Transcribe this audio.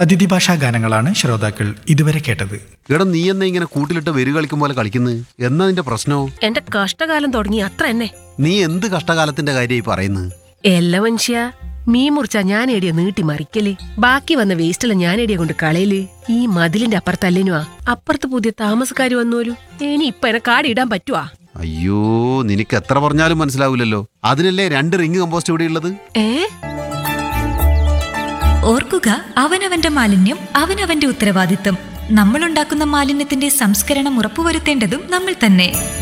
അതിഥി ഭാഷാ ഗാനങ്ങളാണ് ശ്രോതാക്കൾ ഇതുവരെ കേട്ടത് എടാ നീ എന്നാ ഇങ്ങനെ കൂട്ടിലിട്ട് വെരു കളിക്കും പോലെ കളിക്കുന്നത് എന്നാ നിന്റെ പ്രശ്നോ എന്റെ കഷ്ടകാലം തുടങ്ങി അത്ര തന്നെ നീ എന്ത് കഷ്ടകാലത്തിന്റെ കാര്യമായി പറയുന്നത് എല്ലാ മനുഷ്യ മീൻ മുറിച്ച ഞാൻ എടിയ നീട്ടി മറിക്കല് ബാക്കി വന്ന വേസ്റ്റെല്ലാം ഞാൻ എടിയ കൊണ്ട് കളയല് ഈ മതിലിന്റെ അപ്പുറത്തല്ലേനുവാ അപ്പുറത്ത് പുതിയ താമസക്കാര് വന്നോലു ഇനി ഇപ്പൊ എന്നെ കാടിടാൻ പറ്റുവാ അയ്യോ നിനക്ക് എത്ര പറഞ്ഞാലും മനസ്സിലാവില്ലല്ലോ അതിനല്ലേ രണ്ട് റിങ് കമ്പോസ്റ്റ് ഇവിടെ ഉള്ളത് ഏ ഓർക്കുക അവനവന്റെ മാലിന്യം അവനവന്റെ ഉത്തരവാദിത്തം നമ്മളുണ്ടാക്കുന്ന മാലിന്യത്തിന്റെ സംസ്കരണം ഉറപ്പുവരുത്തേണ്ടതും നമ്മൾ തന്നെ